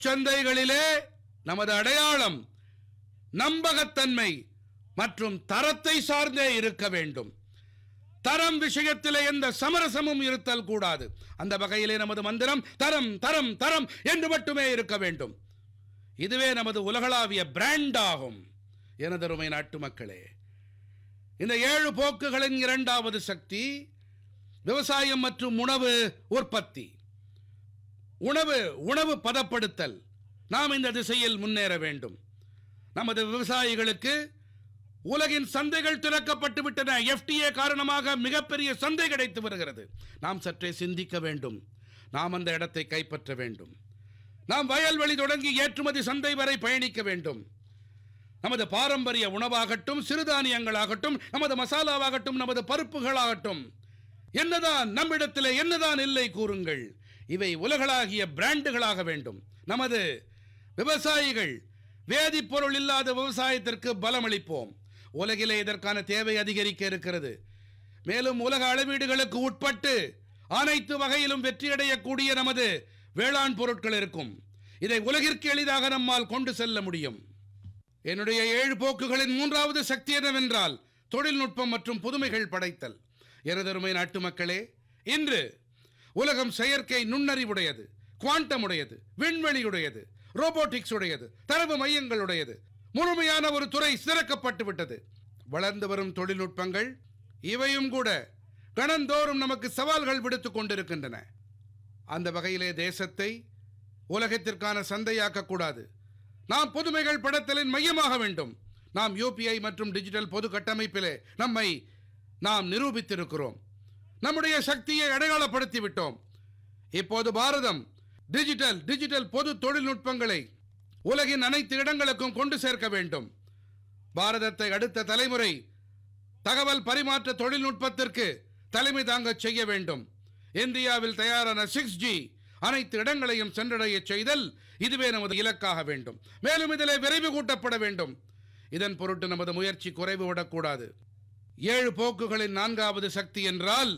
சந்தைகளிலே நமது அடையாளம் நம்பகத்தன்மை மற்றும் தரத்தை சார்ந்தே இருக்க வேண்டும் தரம் விஷயத்திலே எந்த சமரசமும் இருத்தல் கூடாது அந்த வகையிலே நமது மந்திரம் தரம் தரம் தரம் என்று மட்டுமே இருக்க வேண்டும் இதுவே நமது உலகளாவிய பிராண்ட் ஆகும் எனதருமை நாட்டு மக்களே இந்த ஏழு போக்குகளின் இரண்டாவது சக்தி விவசாயம் மற்றும் உணவு உற்பத்தி உணவு உணவு பதப்படுத்தல் நாம் இந்த திசையில் முன்னேற வேண்டும் நமது விவசாயிகளுக்கு உலகின் சந்தைகள் திறக்கப்பட்டு விட்டன எஃப்டிஏ காரணமாக மிகப்பெரிய சந்தை கிடைத்து வருகிறது நாம் சற்றே சிந்திக்க வேண்டும் நாம் அந்த இடத்தை கைப்பற்ற வேண்டும் நாம் வயல்வெளி தொடங்கி ஏற்றுமதி சந்தை வரை பயணிக்க வேண்டும் நமது பாரம்பரிய உணவாகட்டும் சிறுதானியங்களாகட்டும் நமது மசாலாவாகட்டும் நமது பருப்புகளாகட்டும் என்னதான் நம்மிடத்தில் என்னதான் இல்லை கூறுங்கள் இவை உலகளாகிய பிராண்டுகளாக வேண்டும் நமது விவசாயிகள் வேதிப்பொருள் இல்லாத விவசாயத்திற்கு பலமளிப்போம் உலகிலே இதற்கான தேவை அதிகரிக்க இருக்கிறது மேலும் உலக அளவீடுகளுக்கு உட்பட்டு அனைத்து வகையிலும் வெற்றியடையக்கூடிய நமது வேளாண் பொருட்கள் இருக்கும் இதை உலகிற்கு எளிதாக நம்மால் கொண்டு செல்ல முடியும் என்னுடைய ஏழு போக்குகளின் மூன்றாவது சக்தி என்னவென்றால் தொழில்நுட்பம் மற்றும் புதுமைகள் படைத்தல் எனதருமை நாட்டு மக்களே இன்று உலகம் செயற்கை நுண்ணறிவுடையது குவாண்டம் உடையது விண்வெளியுடையது ரோபோட்டிக்ஸ் உடையது தரவு மையங்களுடையது முழுமையான ஒரு துறை திறக்கப்பட்டு விட்டது வளர்ந்து வரும் தொழில்நுட்பங்கள் இவையும் கூட கணந்தோறும் நமக்கு சவால்கள் விடுத்துக் கொண்டிருக்கின்றன அந்த வகையிலே தேசத்தை உலகத்திற்கான சந்தையாக்க கூடாது நாம் புதுமைகள் படத்தலின் மையமாக வேண்டும் நாம் யூபிஐ மற்றும் டிஜிட்டல் பொது கட்டமைப்பிலே நம்மை நாம் நிரூபித்திருக்கிறோம் நம்முடைய சக்தியை அடையாளப்படுத்தி விட்டோம் இப்போது பாரதம் டிஜிட்டல் டிஜிட்டல் பொது தொழில்நுட்பங்களை உலகின் அனைத்து இடங்களுக்கும் கொண்டு சேர்க்க வேண்டும் பாரதத்தை அடுத்த தலைமுறை தகவல் பரிமாற்ற தொழில்நுட்பத்திற்கு தலைமை தாங்கச் செய்ய வேண்டும் இந்தியாவில் தயாரான சிக்ஸ் ஜி அனைத்து இடங்களையும் சென்றடைய செய்தல் இதுவே நமது இலக்காக வேண்டும் மேலும் இதிலே விரைவு கூட்டப்பட வேண்டும் இதன் பொருட்டு நமது முயற்சி குறைவு விடக்கூடாது ஏழு போக்குகளின் நான்காவது சக்தி என்றால்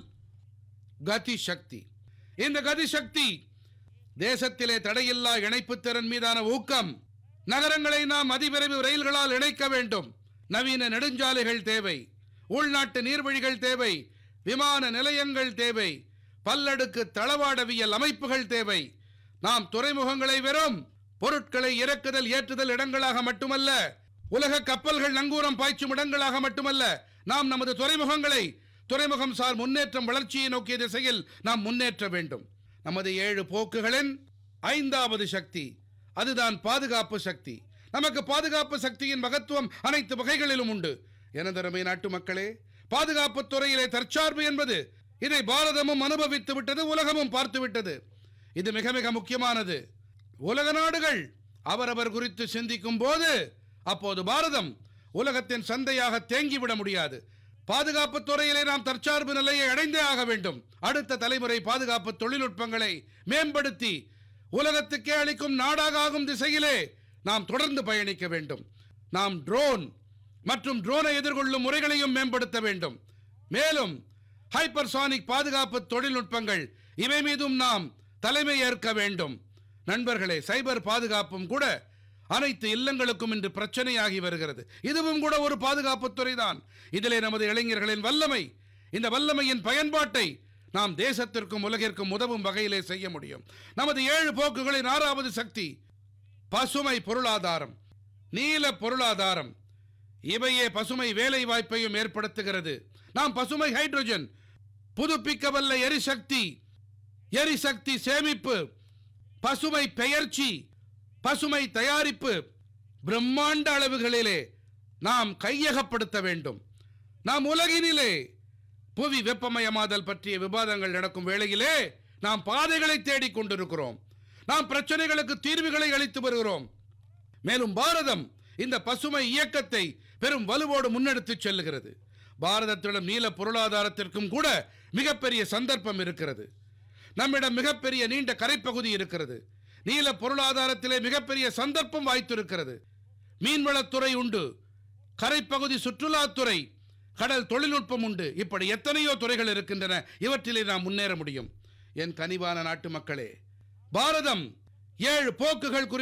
கதி சக்தி இந்த கதி சக்தி தேசத்திலே தடையில்லா இணைப்புத் திறன் மீதான ஊக்கம் நகரங்களை நாம் அதிவிரைவு ரயில்களால் இணைக்க வேண்டும் நவீன நெடுஞ்சாலைகள் தேவை உள்நாட்டு நீர்வழிகள் தேவை விமான நிலையங்கள் தேவை பல்லடுக்கு தளவாடவியல் அமைப்புகள் தேவை நாம் துறைமுகங்களை வெறும் பொருட்களை இறக்குதல் ஏற்றுதல் இடங்களாக மட்டுமல்ல உலக கப்பல்கள் நங்கூரம் பாய்ச்சும் இடங்களாக மட்டுமல்ல நாம் நமது துறைமுகங்களை துறைமுகம் சார் முன்னேற்றம் வளர்ச்சியை நோக்கிய திசையில் நாம் முன்னேற்ற வேண்டும் நமது ஏழு போக்குகளின் ஐந்தாவது சக்தி அதுதான் பாதுகாப்பு சக்தி நமக்கு பாதுகாப்பு சக்தியின் மகத்துவம் அனைத்து வகைகளிலும் உண்டு எனதருமை நாட்டு மக்களே பாதுகாப்பு துறையிலே தற்சார்பு என்பது இதை பாரதமும் அனுபவித்து விட்டது உலகமும் பார்த்து விட்டது இது மிக மிக முக்கியமானது உலக நாடுகள் அவரவர் குறித்து சிந்திக்கும் போது அப்போது பாரதம் உலகத்தின் சந்தையாக தேங்கிவிட முடியாது பாதுகாப்பு துறையிலே நாம் தற்சார்பு நிலையை அடைந்தே ஆக வேண்டும் அடுத்த தலைமுறை பாதுகாப்பு தொழில்நுட்பங்களை மேம்படுத்தி உலகத்துக்கே அளிக்கும் நாடாக ஆகும் திசையிலே நாம் தொடர்ந்து பயணிக்க வேண்டும் நாம் ட்ரோன் மற்றும் ட்ரோனை எதிர்கொள்ளும் முறைகளையும் மேம்படுத்த வேண்டும் மேலும் ஹைப்பர்சானிக் பாதுகாப்பு தொழில்நுட்பங்கள் இவை மீதும் நாம் தலைமை ஏற்க வேண்டும் நண்பர்களே சைபர் பாதுகாப்பும் கூட அனைத்து இல்லங்களுக்கும் இன்று பிரச்சனையாகி வருகிறது இதுவும் கூட ஒரு பாதுகாப்புத் துறைதான் இதிலே நமது இளைஞர்களின் வல்லமை இந்த வல்லமையின் பயன்பாட்டை நாம் தேசத்திற்கும் உலகிற்கும் உதவும் வகையிலே செய்ய முடியும் நமது ஏழு போக்குகளின் ஆறாவது சக்தி பசுமை பொருளாதாரம் நீல பொருளாதாரம் இவையே பசுமை வேலை வாய்ப்பையும் ஏற்படுத்துகிறது நாம் பசுமை ஹைட்ரஜன் புதுப்பிக்கவல்ல எரிசக்தி எரிசக்தி சேமிப்பு பசுமை பெயர்ச்சி பசுமை தயாரிப்பு பிரம்மாண்ட அளவுகளிலே நாம் கையகப்படுத்த வேண்டும் நாம் உலகினிலே புவி வெப்பமயமாதல் பற்றிய விவாதங்கள் நடக்கும் வேளையிலே நாம் பாதைகளை தேடிக் கொண்டிருக்கிறோம் நாம் பிரச்சனைகளுக்கு தீர்வுகளை அளித்து வருகிறோம் மேலும் பாரதம் இந்த பசுமை இயக்கத்தை பெரும் வலுவோடு முன்னெடுத்துச் செல்லுகிறது பாரதத்திடம் நீல பொருளாதாரத்திற்கும் கூட மிகப்பெரிய சந்தர்ப்பம் இருக்கிறது நம்மிடம் மிகப்பெரிய நீண்ட கரைப்பகுதி இருக்கிறது நீல பொருளாதாரத்திலே மிகப்பெரிய சந்தர்ப்பம் வாய்த்திருக்கிறது மீன்வளத்துறை உண்டு கரைப்பகுதி சுற்றுலாத்துறை கடல் தொழில்நுட்பம் உண்டு இப்படி எத்தனையோ துறைகள் இருக்கின்றன இவற்றிலே நாம் முன்னேற முடியும் என் கனிவான நாட்டு மக்களே பாரதம் ஏழு போக்குகள் குறித்து